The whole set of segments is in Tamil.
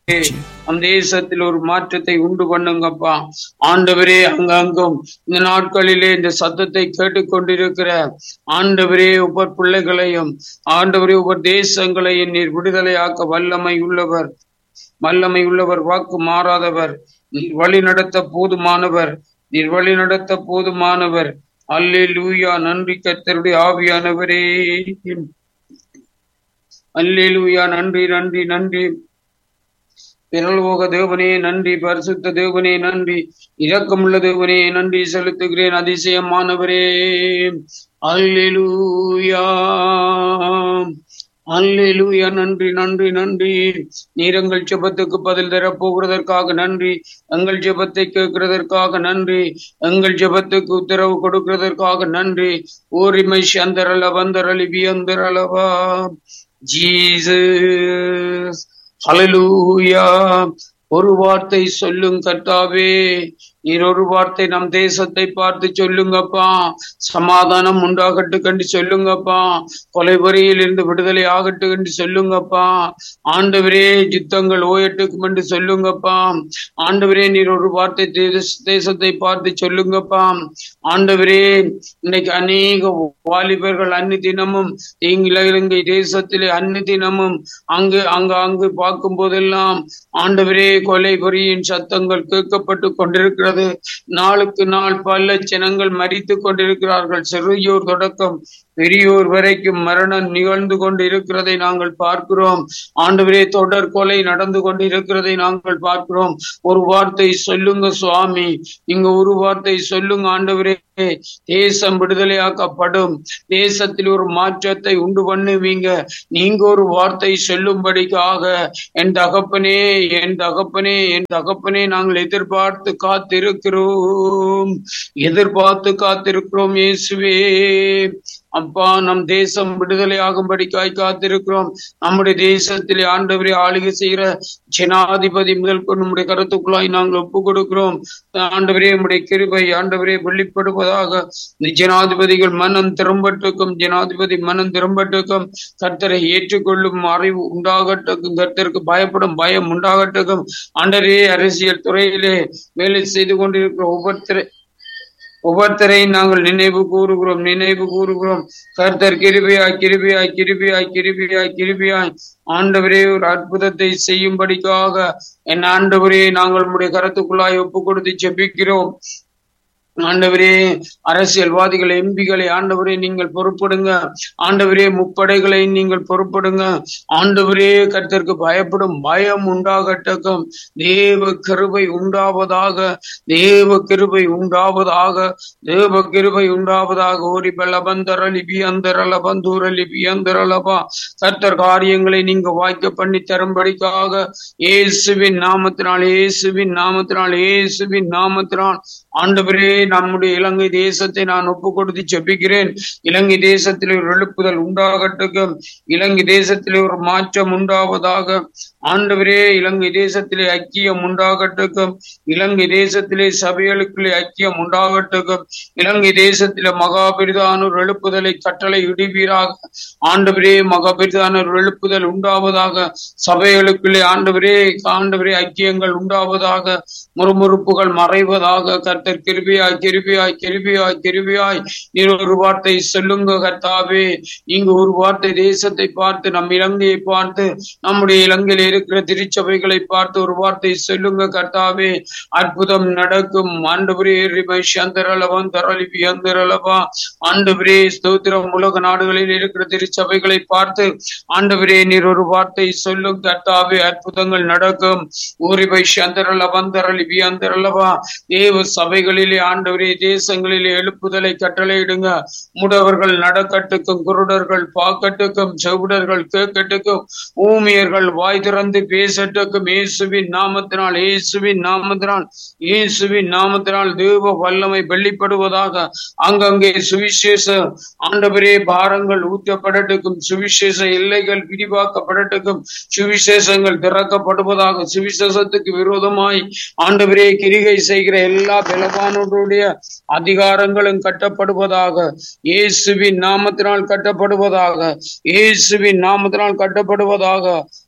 அந்த தேசத்தில் ஒரு மாற்றத்தை உண்டு பண்ணுங்கப்பா ஆண்டவரே அங்கங்கும் இந்த நாட்களிலே இந்த சத்தத்தை கேட்டுக்கொண்டிருக்கிற ஆண்டவரே ஒவ்வொரு பிள்ளைகளையும் ஆண்டவரே ஒவ்வொரு தேசங்களையும் நீர் விடுதலையாக்க வல்லமை உள்ளவர் வல்லமை உள்ளவர் வாக்கு மாறாதவர் நீர் வழி நடத்த போதுமானவர் நீர் வழி நடத்த போதுமானவர் அல்லே லூயா நன்றி கர்த்தருடைய ஆவியானவரே அல்லே லூயா நன்றி நன்றி நன்றி பிரலோக தேவனே நன்றி பரிசுத்த தேவனே நன்றி இரக்கமுள்ள தேவனே நன்றி செலுத்துகிறேன் அதிசயமானவரே அல்லேலூயா அல்லேலூயா நன்றி நன்றி நன்றி நீர் எங்கள் ஜெபத்துக்கு பதில் தரப் போகிறதற்காக நன்றி எங்கள் ஜெபத்தை கேட்கிறதற்காக நன்றி எங்கள் ஜெபத்துக்கு உத்தரவு கொடுக்கிறதற்காக நன்றி ஓரிமை சந்தரல வந்தரலி வியந்தரலவா ஜீசஸ் ஹalleluya ஒரு வார்த்தை சொல்லும் கர்த்தாவே நீர் ஒரு வார்த்தை நம் தேசத்தை பார்த்து சொல்லுங்கப்பா சமாதானம் உண்டாகட்டு கண்டு சொல்லுங்கப்பா கொலைவரியில் இருந்து விடுதலை ஆகட்டு என்று சொல்லுங்கப்பா ஆண்டவரே யுத்தங்கள் ஓயட்டுக்கும் என்று சொல்லுங்கப்பா ஆண்டவரே நீர் ஒரு வார்த்தை தேச- தேசத்தை பார்த்து சொல்லுங்கப்பா ஆண்டவரே இன்னைக்கு அநேக வாலிபர்கள் அன்னி தினமும் இங்கில இலங்கை தேசத்திலே அன்னி தினமும் அங்கு அங்கு அங்கு பார்க்கும் போதெல்லாம் ஆண்டவரே கொலை பொறியின் சத்தங்கள் கேட்கப்பட்டு கொண்டிருக்கிறது நாளுக்கு நாள் பல ஜனங்கள் மரித்து கொண்டிருக்கிறார்கள் சிறியோர் தொடக்கம் பெரியோர் வரைக்கும் மரணம் நிகழ்ந்து கொண்டு இருக்கிறதை நாங்கள் பார்க்கிறோம் ஆண்டவரே தொடர் கொலை நடந்து கொண்டு இருக்கிறதை நாங்கள் பார்க்கிறோம் ஒரு வார்த்தை சொல்லுங்க சுவாமி நீங்க ஒரு வார்த்தை சொல்லுங்க ஆண்டவரே தேசம் விடுதலையாக்கப்படும் தேசத்தில் ஒரு மாற்றத்தை உண்டு பண்ணுவீங்க நீங்க ஒரு வார்த்தை சொல்லும்படிக்காக என் தகப்பனே என் தகப்பனே என் தகப்பனே நாங்கள் எதிர்பார்த்து காத்திருக்கிறோம் எதிர்பார்த்து காத்திருக்கிறோம் இயேசுவே அப்பா நம் தேசம் விடுதலை ஆகும்படிக்காய் காத்திருக்கிறோம் நம்முடைய தேசத்திலே ஆண்டவரை ஆளுகை செய்கிற ஜனாதிபதி முதல் கொண்டு நம்முடைய கருத்துக்குள்ளாய் நாங்கள் ஒப்பு கொடுக்கிறோம் ஆண்டவரே நம்முடைய கிருபை ஆண்டவரே வெளிப்படுவதாக இந்த ஜனாதிபதிகள் மனம் திரும்பட்டுக்கும் ஜனாதிபதி மனம் திரும்பட்டுக்கும் கர்த்தரை ஏற்றுக்கொள்ளும் அறிவு உண்டாகட்டுக்கும் கர்த்தருக்கு பயப்படும் பயம் உண்டாகட்டுக்கும் ஆண்டரே அரசியல் துறையிலே வேலை செய்து கொண்டிருக்கிற ஒவ்வொருத்தரை ஒவ்வொருத்தரையும் நாங்கள் நினைவு கூறுகிறோம் நினைவு கூறுகிறோம் கர்த்தர் கிருபியாய் கிருபியாய் கிருபியாய் கிருபியாய் கிருபியாய் ஆண்டவரே ஒரு அற்புதத்தை செய்யும்படிக்காக என் ஆண்டவரே நாங்கள் உடைய கரத்துக்குள்ளாய் ஒப்பு கொடுத்து ஜெபிக்கிறோம் ஆண்டவரே அரசியல்வாதிகள் எம்பிகளை ஆண்டவரே நீங்கள் பொறுப்படுங்க ஆண்டவரே முப்படைகளை நீங்கள் பொறுப்படுங்க ஆண்டவரே கர்த்தருக்கு பயப்படும் பயம் உண்டாகட்டக்கும் தேவ கிருபை உண்டாவதாக தேவ கிருபை உண்டாவதாக தேவ கிருபை உண்டாவதாக ஓரி பலபந்தர லிபி அந்தரல பந்தூர லிபி அந்தரலபா கர்த்தர் காரியங்களை நீங்க வாய்க்க பண்ணி தரும்படிக்காக இயேசுவின் நாமத்தினால் இயேசுவின் நாமத்தினால் இயேசுவின் நாமத்தினால் ஆண்டவரே நம்முடைய இலங்கை தேசத்தை நான் ஒப்பு கொடுத்து செபிக்கிறேன் இலங்கை தேசத்திலே ஒரு எழுப்புதல் உண்டாகட்டுக்கும் இலங்கை தேசத்திலே ஒரு மாற்றம் உண்டாவதாக ஆண்டவரே இலங்கை தேசத்திலே ஐக்கியம் உண்டாகட்டுக்கும் இலங்கை தேசத்திலே சபைகளுக்குள்ளே ஐக்கியம் உண்டாகட்டுக்கும் இலங்கை தேசத்திலே மகாபிரிதான ஒரு எழுப்புதலை கட்டளை இடுவீராக ஆண்டவரே மகாபிரிதான ஒரு எழுப்புதல் உண்டாவதாக சபைகளுக்குள்ளே ஆண்டவரே ஆண்டவரே ஐக்கியங்கள் உண்டாவதாக முறுமுறுப்புகள் மறைவதாக கர்த்தர் கிருபியாய் கிருபியாய் கிருபியாய் கிருபியாய் நீர் ஒரு வார்த்தை சொல்லுங்க கர்த்தாவே நீங்க ஒரு வார்த்தை தேசத்தை பார்த்து நம் இலங்கையை பார்த்து நம்முடைய இலங்கையில் இருக்கிற திருச்சபைகளை பார்த்து ஒரு வார்த்தை சொல்லுங்க கர்த்தாவே அற்புதம் நடக்கும் ஆண்டவரே ரிமை சந்தரலவன் தரலிபி அந்தரலவா ஆண்டவரே ஸ்தோத்திரம் உலக நாடுகளில் இருக்கிற திருச்சபைகளை பார்த்து ஆண்டவரே நீர் ஒரு வார்த்தை சொல்லும் கர்த்தாவே அற்புதங்கள் நடக்கும் ஊரிபை சந்தரலவன் தரலிபி அந்தரலவா தேவ சபைகளிலே ஆண்டவரே தேசங்களிலே எழுப்புதலை கட்டளையிடுங்க முடவர்கள் நடக்கட்டுக்கும் குருடர்கள் பாக்கட்டுக்கும் செவிடர்கள் கேட்கட்டுக்கும் ஊமியர்கள் வாய் திறந்து பேசட்டுக்கும் இயேசுவின் நாமத்தினால் இயேசுவின் நாமத்தினால் இயேசுவின் நாமத்தினால் தேவ வல்லமை வெளிப்படுவதாக அங்கங்கே சுவிசேஷ ஆண்டவரே பாரங்கள் ஊற்றப்படட்டுக்கும் சுவிசேஷ எல்லைகள் விரிவாக்கப்படட்டுக்கும் சுவிசேஷங்கள் திறக்கப்படுவதாக சுவிசேஷத்துக்கு விரோதமாய் ஆண்டவரே கிரிகை செய்கிற எல்லா பலவானுடைய அதிகாரங்களும் கட்டப்படுவதாக இயேசுவின் நாமத்தினால் கட்டப்படுவதாக இயேசுவின் நாமத்தினால் கட்டப்படுவதாக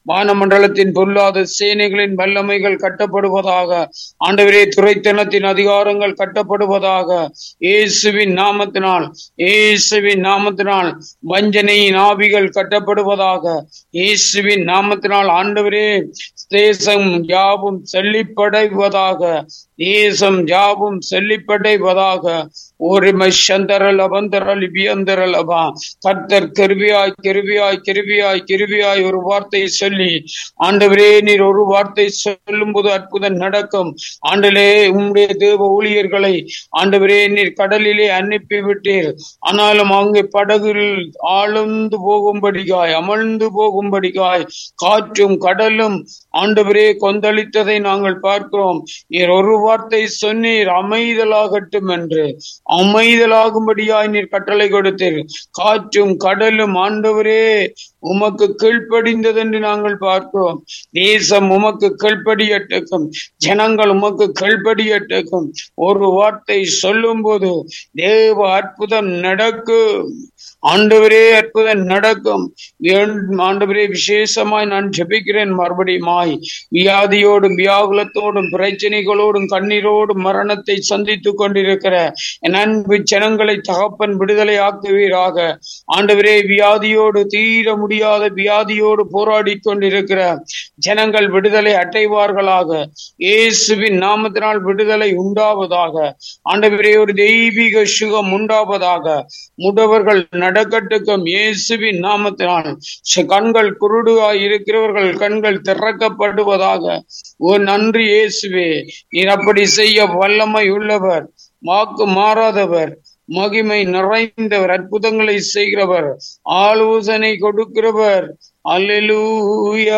வானமண்டலத்தின் பொல்லாத சேனைகளின் வல்லமைகள் கட்டப்படுவதாக ஆண்டவரே துறைத்தனத்தின் அதிகாரங்கள் கட்டப்படுவதாக இயேசுவின் நாமத்தினால் இயேசுவின் நாமத்தினால் வஞ்சனையின் ஆவிகள் கட்டப்படுவதாக இயேசுவின் நாமத்தினால் ஆண்டவரே தேசம் யாவும் செல்லிப்படைவதாக தேசம் யாவும் செல்லிப்படைவதாக ஒரு சந்தரல் அபந்தரல் இபியந்தரல் அபா கர்த்தர் கிருபியாய் கிருபியாய் கிருபியாய் கிருபியாய் ஒரு வார்த்தை சொல்லி ஆண்டவரே நீர் ஒரு வார்த்தை சொல்லும் போது அற்புதம் நடக்கும் ஆண்டலே உம்முடைய தேவ ஊழியர்களை ஆண்டவரே நீர் கடலிலே அனுப்பி விட்டீர் ஆனாலும் அங்கே படகில் ஆழ்ந்து போகும்படிகாய் அமர்ந்து போகும்படிகாய் காற்றும் கடலும் ஆண்டவரே கொந்தளித்ததை நாங்கள் பார்க்கிறோம் நீர் ஒரு வார்த்தை சொன்னீர் அமைதலாகட்டும் என்று அமைதலாகும்படியாய் நீர் கட்டளை கொடுத்தீர் காற்றும் கடலும் ஆண்டவரே உமக்கு கீழ்ப்படிந்தது என்று நாங்கள் பார்க்கிறோம் தேசம் உமக்கு கீழ்ப்படியட்டுக்கும் ஜனங்கள் உமக்கு கீழ்ப்படியட்டுக்கும் ஒரு வார்த்தை சொல்லும் போது தேவ அற்புதம் நடக்கும் ஆண்டவரே அற்புதம் நடக்கும் ஆண்டவரே விசேஷமாய் நான் ஜெபிக்கிறேன் மறுபடியுமாய் வியாதியோடும் வியாகுலத்தோடும் பிரச்சனைகளோடும் கண்ணீரோடும் மரணத்தை சந்தித்துக் கொண்டிருக்கிற என் அன்பு ஜனங்களை தகப்பன் விடுதலை ஆக்குவீராக ஆண்டவரே வியாதியோடு தீர முடியாத வியாதியோடு போராடி கொண்டிருக்கிற ஜனங்கள் விடுதலை அடைவார்களாக இயேசுவின் நாமத்தினால் விடுதலை உண்டாவதாக ஆண்டவரே ஒரு தெய்வீக சுகம் உண்டாவதாக முடவர்கள் நடக்கட்டுக்கும் இயேசுவின் நாமத்தினால் கண்கள் குருடுவாய் இருக்கிறவர்கள் கண்கள் திறக்கப்படுவதாக ஓ நன்றி இயேசுவே நீர் அப்படி செய்ய வல்லமை உள்ளவர் வாக்கு மாறாதவர் மகிமை நிறைந்தவர் அற்புதங்களை செய்கிறவர் ஆலோசனை கொடுக்கிறவர் அல்லூயா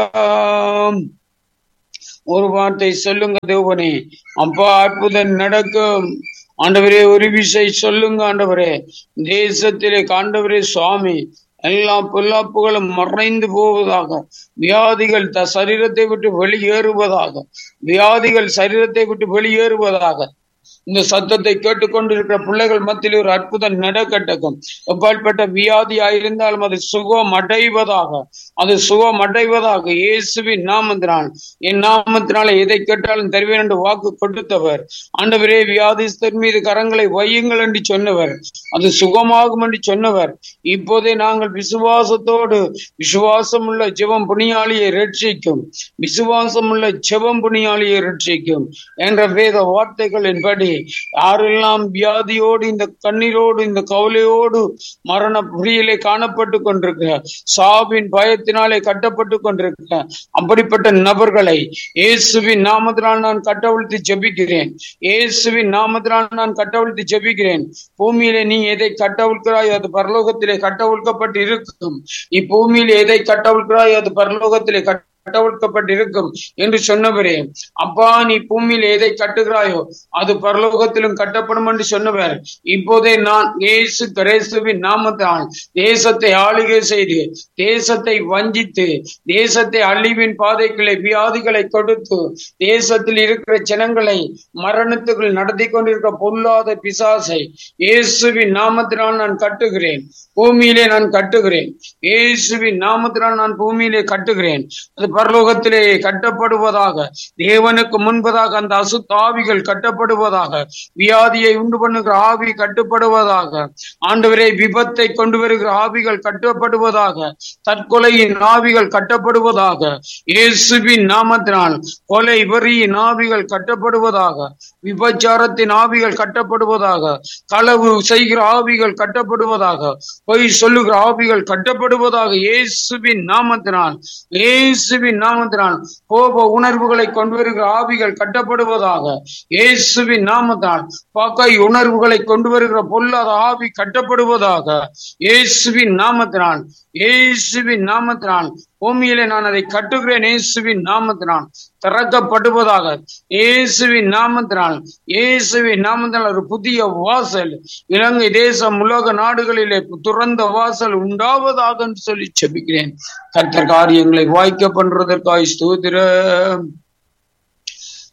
ஒரு வார்த்தை சொல்லுங்க தேவனே அப்பா அற்புதம் நடக்கும் ஆண்டவரே ஒரு விஷயம் சொல்லுங்க ஆண்டவரே தேசத்திலே காண்டவரே சுவாமி எல்லா பொல்லாப்புகளும் மறைந்து போவதாக வியாதிகள் த சரீரத்தை விட்டு வெளியேறுவதாக வியாதிகள் சரீரத்தை விட்டு வெளியேறுவதாக இந்த சத்தத்தை கேட்டுக்கொண்டிருக்கிற பிள்ளைகள் மத்தியில் ஒரு அற்புதம் நடக்கட்டக்கும் எப்பாற்பட்ட வியாதியா இருந்தாலும் அது சுகம் அடைவதாக அது சுகம் அடைவதாக இயேசுவின் நாமத்தினால் என் நாமத்தினால எதை கேட்டாலும் தருவேன் என்று வாக்கு கொடுத்தவர் ஆண்டவரே வியாதிஸ்தர் மீது கரங்களை வையுங்கள் என்று சொன்னவர் அது சுகமாகும் என்று சொன்னவர் இப்போதே நாங்கள் விசுவாசத்தோடு விசுவாசம் உள்ள ஜெபம் புனியாளியை ரட்சிக்கும் விசுவாசம் உள்ள ஜெபம் புனியாளியை ரட்சிக்கும் என்ற வேத வார்த்தைகளின்படி யாரெல்லாம் வியாதியோடு இந்த கண்ணீரோடு இந்த கவலையோடு மரண புரியிலே காணப்பட்டு கொண்டிருக்க சாவின் பயத்தினாலே கட்டப்பட்டு கொண்டிருக்க அப்படிப்பட்ட நபர்களை இயேசுவின் நாமத்தினால் நான் கட்டவிழ்த்து ஜெபிக்கிறேன் இயேசுவின் நாமத்தினால் நான் கட்டவிழ்த்து ஜெபிக்கிறேன் பூமியிலே நீ எதை கட்டவிழ்க்கிறாய் அது பரலோகத்திலே கட்டவிழ்க்கப்பட்டு இருக்கும் இப்பூமியிலே எதை கட்டவிழ்க்கிறாய் அது பரலோகத்திலே கட்ட கட்டவிழ்க்கப்பட்டிருக்கும் என்று சொன்னவரே அப்பா நீ பூமியில் எதை கட்டுகிறாயோ அது பரலோகத்திலும் கட்டப்படும் என்று சொன்னவர் இப்போதே நான் இயேசு கரேசுவின் நாமத்தால் தேசத்தை ஆளுகை செய்து தேசத்தை வஞ்சித்து தேசத்தை அழிவின் பாதைகளை வியாதிகளை கொடுத்து தேசத்தில் இருக்கிற ஜனங்களை மரணத்துக்குள் நடத்தி கொண்டிருக்கிற பொல்லாத பிசாசை இயேசுவின் நாமத்தினால் நான் கட்டுகிறேன் பூமியிலே நான் கட்டுகிறேன் இயேசுவின் நாமத்தினால் நான் பூமியிலே கட்டுகிறேன் அது பரலோகத்திலே கட்டப்படுவதாக தேவனுக்கு முன்பதாக அந்த அசுத்தாவிகள் கட்டப்படுவதாக வியாதியை உண்டு பண்ணுகிற ஆவி கட்டுப்படுவதாக ஆண்டவரே விபத்தை கொண்டு வருகிற ஆவிகள் கட்டப்படுவதாக தற்கொலையின் ஆவிகள் கட்டப்படுவதாக இயேசுவின் நாமத்தினால் கொலை வரியின் ஆவிகள் கட்டப்படுவதாக விபச்சாரத்தின் ஆவிகள் கட்டப்படுவதாக களவு செய்கிற ஆவிகள் கட்டப்படுவதாக பொய் சொல்லுகிற ஆவிகள் கட்டப்படுவதாக இயேசுவின் நாமத்தினால் இயேசுவின் நாமத்தினால் கோப உணர்வுகளை கொண்டு வருகிற ஆவிகள் கட்டப்படுவதாக இயேசுவின் நாமத்தால் பகை உணர்வுகளை கொண்டு வருகிற பொல்லாத ஆவி கட்டப்படுவதாக இயேசுவின் நாமத்தினால் இயேசுவின் நாமத்தினால் பூமியிலே நான் அதை கட்டுகிறேன் இயேசுவின் நாமத்தினால் திறக்கப்படுவதாக இயேசுவின் நாமத்தினால் இயேசுவின் நாமத்தினால் ஒரு புதிய வாசல் இலங்கை தேசம் உலக நாடுகளிலே துறந்த வாசல் உண்டாவதாக என்று சொல்லி செபிக்கிறேன் கர்த்தர் காரியங்களை வாய்க்க பண்றதற்காய் ஸ்தோத்திர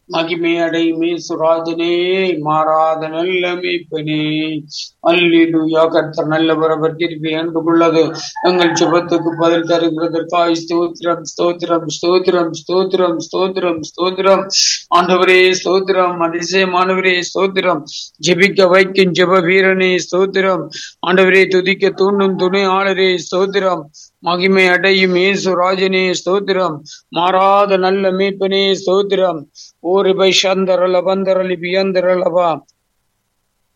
மகிமை அடையுமே சுராஜனே மாறாத நல்ல மீட்பனே அல்லேலூயா கர்த்தர் நல்லவர் அவர் கிருபை அன்புள்ளது எங்கள் சுபத்துக்கு பதில் தருகிறதற்காய் ஸ்தோத்திரம் ஸ்தோத்திரம் ஸ்தோத்திரம் ஸ்தோத்திரம் ஸ்தோத்திரம் ஸ்தோத்திரம் ஆண்டவரே ஸ்தோத்திரம் அதிசயமானவரே ஸ்தோத்திரம் ஜெபிக்க வைக்கும் ஜெப வீரனே ஸ்தோத்திரம் ஆண்டவரே துதிக்க தூண்டும் துணை ஆளரே ஸ்தோத்திரம் மகிமை அடையும் இயேசு ராஜனே ஸ்தோத்திரம் மாறாத நல்ல மீட்பனே ஸ்தோத்திரம் ஓரி பை சந்தரல பந்தரலி பியந்தரலவா